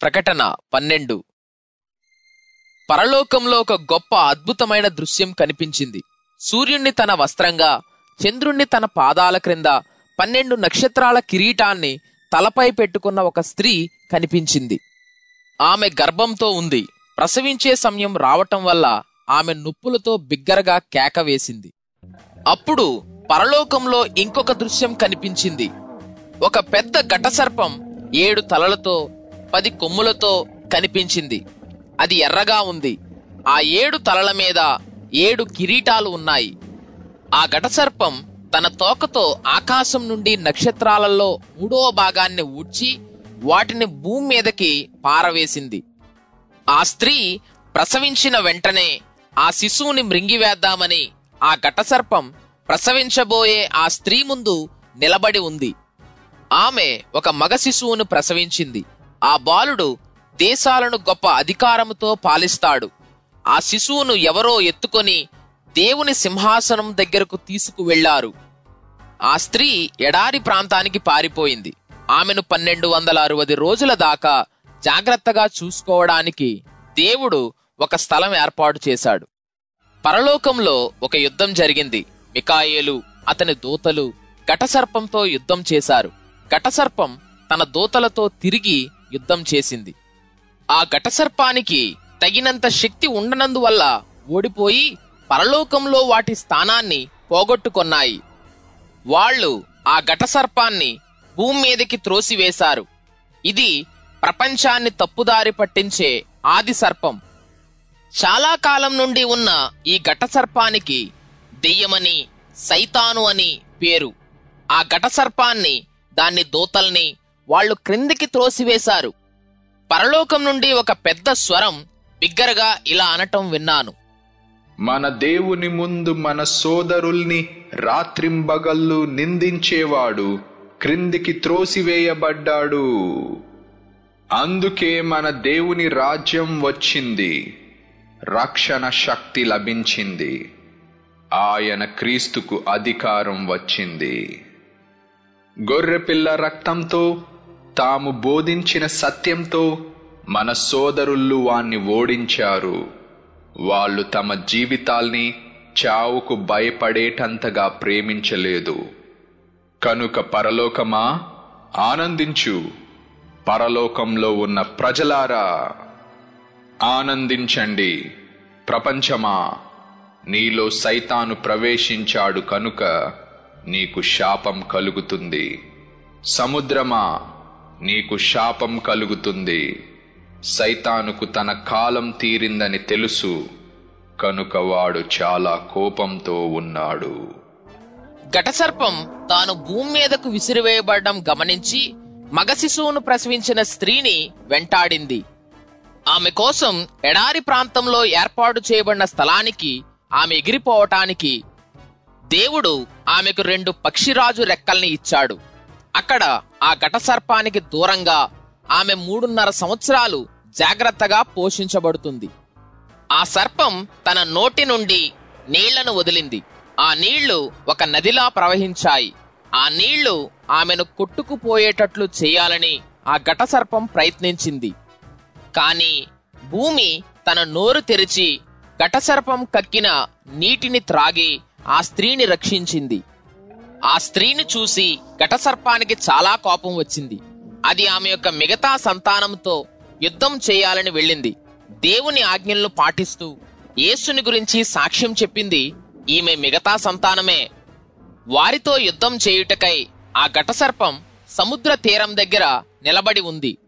ప్రకటన పన్నెండు పరలోకంలో ఒక గొప్ప అద్భుతమైన దృశ్యం కనిపించింది సూర్యుణ్ణి తన వస్త్రంగా చంద్రుణ్ణి తన పాదాల క్రింద పన్నెండు నక్షత్రాల కిరీటాన్ని తలపై పెట్టుకున్న ఒక స్త్రీ కనిపించింది ఆమె గర్భంతో ఉంది ప్రసవించే సమయం రావటం వల్ల ఆమె నొప్పులతో బిగ్గరగా కేక వేసింది అప్పుడు పరలోకంలో ఇంకొక దృశ్యం కనిపించింది ఒక పెద్ద ఘటసర్పం ఏడు తలలతో పది కొమ్ములతో కనిపించింది అది ఎర్రగా ఉంది ఆ ఏడు తలల మీద ఏడు కిరీటాలు ఉన్నాయి ఆ ఘటసర్పం తన తోకతో ఆకాశం నుండి నక్షత్రాలలో మూడవ భాగాన్ని ఊడ్చి వాటిని భూమి మీదకి పారవేసింది ఆ స్త్రీ ప్రసవించిన వెంటనే ఆ శిశువుని మృంగివేద్దామని ఆ ఘటసర్పం ప్రసవించబోయే ఆ స్త్రీ ముందు నిలబడి ఉంది ఆమె ఒక మగ శిశువును ప్రసవించింది ఆ బాలుడు దేశాలను గొప్ప అధికారముతో పాలిస్తాడు ఆ శిశువును ఎవరో ఎత్తుకొని దేవుని సింహాసనం దగ్గరకు తీసుకువెళ్లారు ఆ స్త్రీ ఎడారి ప్రాంతానికి పారిపోయింది ఆమెను పన్నెండు వందల అరవది రోజుల దాకా జాగ్రత్తగా చూసుకోవడానికి దేవుడు ఒక స్థలం ఏర్పాటు చేశాడు పరలోకంలో ఒక యుద్ధం జరిగింది మికాయేలు అతని దూతలు ఘటసర్పంతో యుద్ధం చేశారు ఘటసర్పం తన దూతలతో తిరిగి యుద్ధం చేసింది ఆ ఘటసర్పానికి తగినంత శక్తి ఉండనందువల్ల ఓడిపోయి పరలోకంలో వాటి స్థానాన్ని పోగొట్టుకొన్నాయి వాళ్ళు ఆ ఘటసర్పాన్ని భూమి మీదకి త్రోసివేశారు ఇది ప్రపంచాన్ని తప్పుదారి పట్టించే ఆది సర్పం చాలా కాలం నుండి ఉన్న ఈ ఘటసర్పానికి దెయ్యమని సైతాను అని పేరు ఆ ఘటసర్పాన్ని దాన్ని దూతల్ని వాళ్ళు క్రిందికి త్రోసివేశారు పరలోకం నుండి ఒక పెద్ద స్వరం బిగ్గరగా ఇలా అనటం విన్నాను మన దేవుని ముందు మన సోదరుల్ని రాత్రింబగళ్ళు నిందించేవాడు క్రిందికి త్రోసివేయబడ్డాడు అందుకే మన దేవుని రాజ్యం వచ్చింది రక్షణ శక్తి లభించింది ఆయన క్రీస్తుకు అధికారం వచ్చింది గొర్రెపిల్ల రక్తంతో తాము బోధించిన సత్యంతో మన సోదరుళ్ళు వాణ్ణి ఓడించారు వాళ్ళు తమ జీవితాల్ని చావుకు భయపడేటంతగా ప్రేమించలేదు కనుక పరలోకమా ఆనందించు పరలోకంలో ఉన్న ప్రజలారా ఆనందించండి ప్రపంచమా నీలో సైతాను ప్రవేశించాడు కనుక నీకు శాపం కలుగుతుంది సముద్రమా నీకు శాపం కలుగుతుంది సైతానుకు తన కాలం తీరిందని తెలుసు కనుక వాడు చాలా కోపంతో ఉన్నాడు ఘటసర్పం తాను భూమి మీదకు విసిరివేయబడడం గమనించి మగ శిశువును ప్రసవించిన స్త్రీని వెంటాడింది ఆమె కోసం ఎడారి ప్రాంతంలో ఏర్పాటు చేయబడిన స్థలానికి ఆమె ఎగిరిపోవటానికి దేవుడు ఆమెకు రెండు పక్షిరాజు రెక్కల్ని ఇచ్చాడు అక్కడ ఆ ఘటసర్పానికి దూరంగా ఆమె మూడున్నర సంవత్సరాలు జాగ్రత్తగా పోషించబడుతుంది ఆ సర్పం తన నోటి నుండి నీళ్లను వదిలింది ఆ నీళ్లు ఒక నదిలా ప్రవహించాయి ఆ నీళ్లు ఆమెను కొట్టుకుపోయేటట్లు చేయాలని ఆ ఘటసర్పం ప్రయత్నించింది కాని భూమి తన నోరు తెరిచి ఘటసర్పం కక్కిన నీటిని త్రాగి ఆ స్త్రీని రక్షించింది ఆ స్త్రీని చూసి ఘటసర్పానికి చాలా కోపం వచ్చింది అది ఆమె యొక్క మిగతా సంతానంతో యుద్ధం చేయాలని వెళ్ళింది దేవుని ఆజ్ఞలను పాటిస్తూ యేసుని గురించి సాక్ష్యం చెప్పింది ఈమె మిగతా సంతానమే వారితో యుద్ధం చేయుటకై ఆ ఘటసర్పం సముద్ర తీరం దగ్గర నిలబడి ఉంది